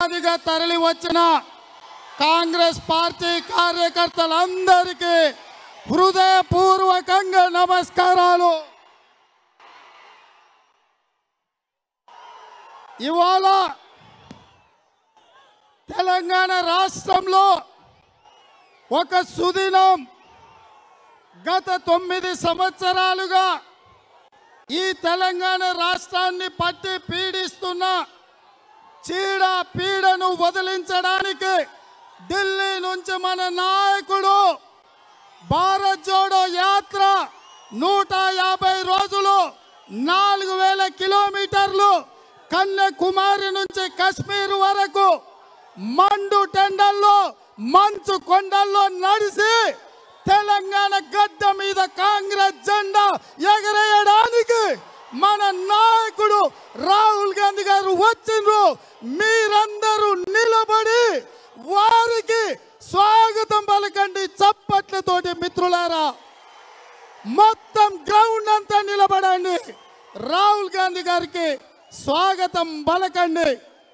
వేలాదిగా తరలి వచ్చిన కాంగ్రెస్ పార్టీ కార్యకర్తలందరికీ హృదయపూర్వకంగా నమస్కారాలు ఇవాళ తెలంగాణ రాష్ట్రంలో ఒక సుదినం గత తొమ్మిది సంవత్సరాలుగా ఈ తెలంగాణ రాష్ట్రాన్ని పట్టి పీడిస్తున్న చీడ పీడను వదిలించడానికి ఢిల్లీ నుంచి మన నాయకుడు భారత్ జోడో యాత్ర నూట యాభై రోజులు నాలుగు వేల కిలోమీటర్లు కన్యాకుమారి నుంచి కశ్మీర్ వరకు మండు టెండల్లో మంచు కొండల్లో నడిసి తెలంగాణ గడ్డ మీద కాంగ్రెస్ జెండా ఎగరేయడానికి మన నాయకుడు రాహుల్ గాంధీ గారు వచ్చిండ్రు మీరందరూ నిలబడి వారికి స్వాగతం పలకండి చప్పట్లతోటి మిత్రులారా మొత్తం గ్రౌండ్ అంతా నిలబడండి రాహుల్ గాంధీ గారికి స్వాగతం పలకండి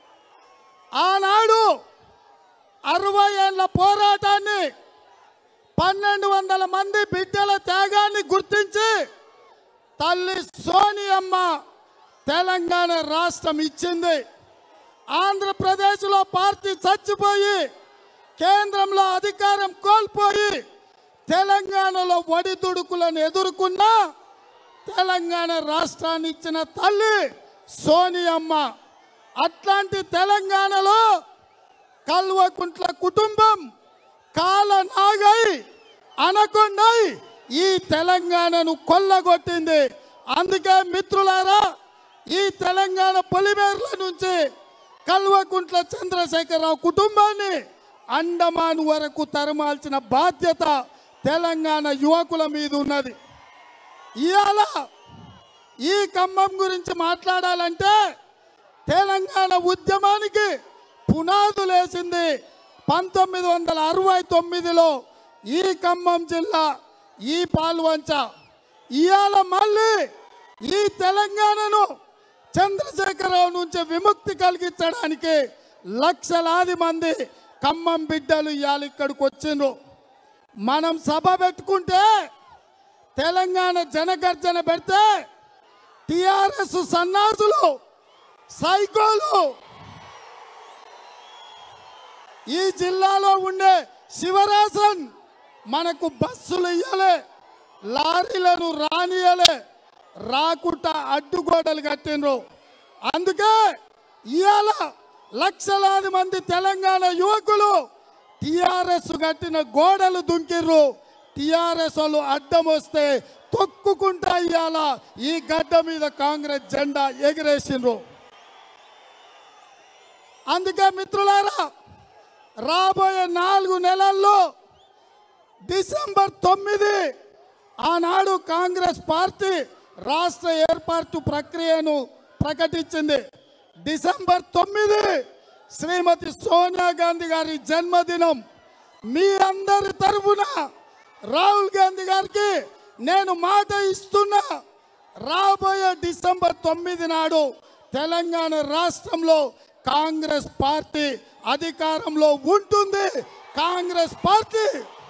ఆనాడు అరవై ఏళ్ళ పోరాటాన్ని పన్నెండు వందల మంది బిడ్డల త్యాగాన్ని గుర్తించి తల్లి సోనియమ్మ తెలంగాణ రాష్ట్రం ఇచ్చింది ఆంధ్రప్రదేశ్లో పార్టీ చచ్చిపోయి కేంద్రంలో అధికారం కోల్పోయి తెలంగాణలో ఒడిదుడుకులను ఎదుర్కొన్న తెలంగాణ రాష్ట్రాన్ని ఇచ్చిన తల్లి సోనియమ్మ అట్లాంటి తెలంగాణలో కల్వకుంట్ల కుటుంబం కాల నాగై అనకొండై ఈ తెలంగాణను కొల్లగొట్టింది అందుకే మిత్రులారా ఈ తెలంగాణ పొలిమేర్ల నుంచి కల్వకుంట్ల చంద్రశేఖరరావు కుటుంబాన్ని అండమాన్ వరకు తరమాల్సిన బాధ్యత తెలంగాణ యువకుల మీద ఉన్నది ఇవాళ ఈ ఖమ్మం గురించి మాట్లాడాలంటే తెలంగాణ ఉద్యమానికి పునాదులేసింది పంతొమ్మిది వందల అరవై తొమ్మిదిలో ఈ ఖమ్మం జిల్లా ఈ పాల్వంచ ఇవాళ మళ్ళీ ఈ తెలంగాణను చంద్రశేఖరరావు నుంచి విముక్తి కలిగించడానికి లక్షలాది మంది ఖమ్మం బిడ్డలు ఇవాళ ఇక్కడికి వచ్చిండ్రు మనం సభ పెట్టుకుంటే తెలంగాణ జనగర్జన పెడితే టిఆర్ఎస్ సన్నాసులు సైకోలు ఈ జిల్లాలో ఉండే శివరాసన్ మనకు బస్సులు ఇయ్యలే లారీలను రానియలే రాకుండా అడ్డుగోడలు కట్టిండ్రు అందుకే ఇవాళ లక్షలాది మంది తెలంగాణ యువకులు టిఆర్ఎస్ కట్టిన గోడలు దుంకిర్రు టిఆర్ఎస్ వాళ్ళు అడ్డం వస్తే తొక్కుకుంటా ఇవాళ ఈ గడ్డ మీద కాంగ్రెస్ జెండా ఎగిరేసిండ్రు అందుకే మిత్రులారా రాబోయే నాలుగు నెలల్లో డిసెంబర్ తొమ్మిది ఆనాడు కాంగ్రెస్ పార్టీ రాష్ట్ర ఏర్పాటు ప్రక్రియను ప్రకటించింది డిసెంబర్ తొమ్మిది శ్రీమతి సోనియా గాంధీ గారి జన్మదినం మీ అందరి తరఫున రాహుల్ గాంధీ గారికి నేను మాట ఇస్తున్నా రాబోయే డిసెంబర్ తొమ్మిది నాడు తెలంగాణ రాష్ట్రంలో కాంగ్రెస్ పార్టీ అధికారంలో ఉంటుంది కాంగ్రెస్ పార్టీ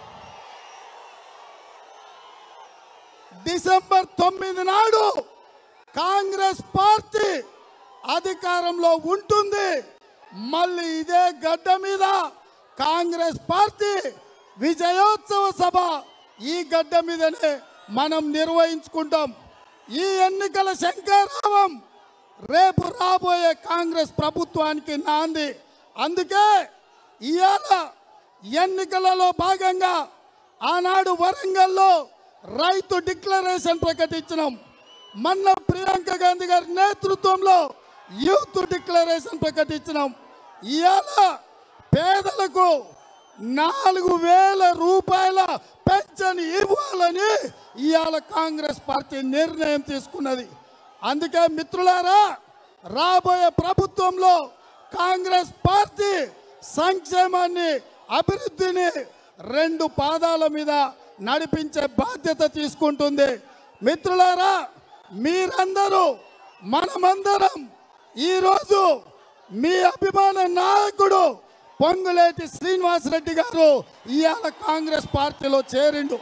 డిసెంబర్ తొమ్మిది నాడు కాంగ్రెస్ పార్టీ అధికారంలో ఉంటుంది మళ్ళీ ఇదే గడ్డ మీద కాంగ్రెస్ పార్టీ విజయోత్సవ సభ ఈ గడ్డ మీదనే మనం నిర్వహించుకుంటాం ఈ ఎన్నికల శంకరావం రేపు రాబోయే కాంగ్రెస్ ప్రభుత్వానికి నాంది అందుకే ఇవాళ ఎన్నికలలో భాగంగా ఆనాడు వరంగల్లో రైతు డిక్లరేషన్ ప్రకటించినాం మొన్న ప్రియాంక గాంధీ గారి నేతృత్వంలో యూత్ డిక్లరేషన్ ప్రకటించినాం ఇవాళ పేదలకు నాలుగు వేల రూపాయల పెన్షన్ ఇవ్వాలని ఇవాళ కాంగ్రెస్ పార్టీ నిర్ణయం తీసుకున్నది అందుకే మిత్రులారా రాబోయే ప్రభుత్వంలో కాంగ్రెస్ పార్టీ సంక్షేమాన్ని అభివృద్ధిని రెండు పాదాల మీద నడిపించే బాధ్యత తీసుకుంటుంది మిత్రులారా మీరందరూ మనమందరం ఈరోజు మీ అభిమాన నాయకుడు పొంగులేటి శ్రీనివాసరెడ్డి గారు ఇవాళ కాంగ్రెస్ పార్టీలో చేరిండు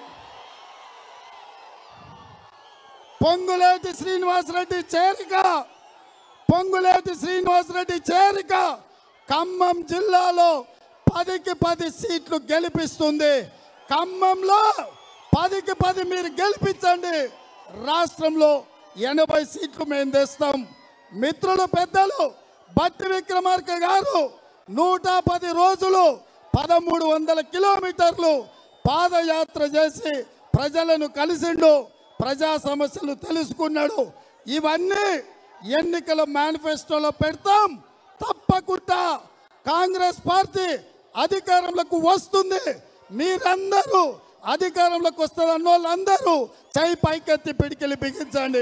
పొంగులేటి శ్రీనివాసరెడ్డి చేరిక పొంగులేటి శ్రీనివాసరెడ్డి చేరిక ఖమ్మం జిల్లాలో పదికి పది సీట్లు గెలిపిస్తుంది ఖమ్మంలో పదికి పది మీరు గెలిపించండి రాష్ట్రంలో ఎనభై సీట్లు మేము తెస్తాం మిత్రులు పెద్దలు బట్టి విక్రమార్క గారు నూట పది రోజులు పదమూడు వందల కిలోమీటర్లు పాదయాత్ర చేసి ప్రజలను కలిసిండు ప్రజా సమస్యలు తెలుసుకున్నాడు ఇవన్నీ ఎన్నికల మేనిఫెస్టోలో పెడతాం తప్పకుండా కాంగ్రెస్ పార్టీ అధికారంలోకి వస్తుంది మీరందరూ అధికారంలోకి వస్తారన్న వాళ్ళందరూ చై పైకెత్తి పిడికిలి బిగించండి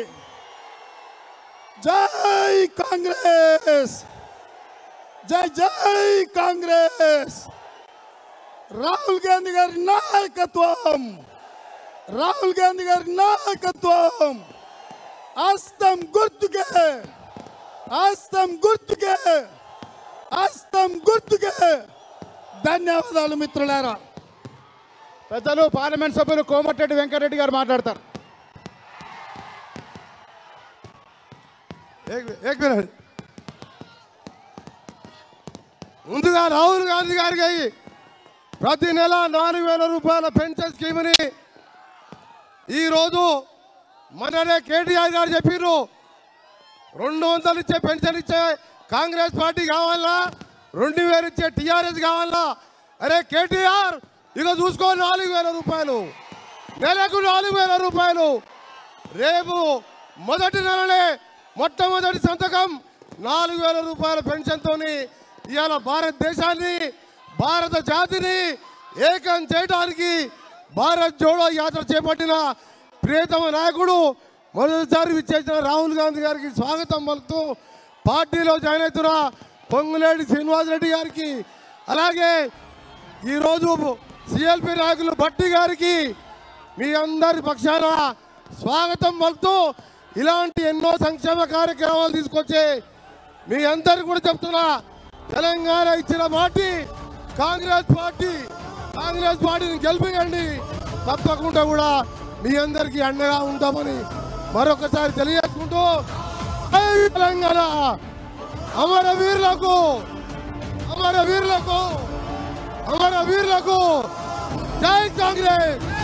జై కాంగ్రెస్ జై జై కాంగ్రెస్ రాహుల్ గాంధీ గారి నాయకత్వం రాహుల్ గాంధీ గారి నాయకత్వం హస్తం గుర్తుకే హస్తం గుర్తుకే హస్తం గుర్తుకే ధన్యవాదాలు మిత్రులారా పెద్దలు పార్లమెంట్ సభ్యులు కోమటిరెడ్డి వెంకటరెడ్డి గారు మాట్లాడతారు ఏక్ ఏక్ మినిట్ ముందుగా రాహుల్ గాంధీ గారికి ప్రతి నెల నాలుగు వేల రూపాయల పెన్షన్ స్కీమ్ని ఈరోజు మననే కేటీఆర్ గారు చెప్పిర్రు రెండు వందలు ఇచ్చే పెన్షన్ ఇచ్చే కాంగ్రెస్ పార్టీ కావాలా రెండు వేలు ఇచ్చే టీఆర్ఎస్ కావాలా అరే కేటీఆర్ ఇక చూసుకో నాలుగు వేల రూపాయలు నెలకు నాలుగు వేల రూపాయలు రేపు మొదటి నెలనే మొట్టమొదటి సంతకం నాలుగు వేల రూపాయల పెన్షన్తోని ఇవాళ భారతదేశాన్ని భారత జాతిని ఏకం చేయడానికి భారత్ జోడో యాత్ర చేపట్టిన ప్రియతమ నాయకుడు మొదటిసారి విచ్చేసిన రాహుల్ గాంధీ గారికి స్వాగతం పలుకుతూ పార్టీలో జాయిన్ అవుతున్న పొంగులేటి శ్రీనివాసరెడ్డి గారికి అలాగే ఈరోజు సిఎల్పి నాయకులు భట్టి గారికి మీ అందరి పక్షాన స్వాగతం పలుకుతూ ఇలాంటి ఎన్నో సంక్షేమ కార్యక్రమాలు తీసుకొచ్చే మీ అందరికి కూడా చెప్తున్నా తెలంగాణ ఇచ్చిన పార్టీ కాంగ్రెస్ పార్టీ కాంగ్రెస్ పార్టీని గెలిపియండి తప్పకుండా కూడా మీ అందరికీ అండగా ఉంటామని మరొకసారి తెలియజేసుకుంటూ జై తెలంగాణ అమర వీరులకు అమర వీరులకు అమర వీరులకు జై కాంగ్రెస్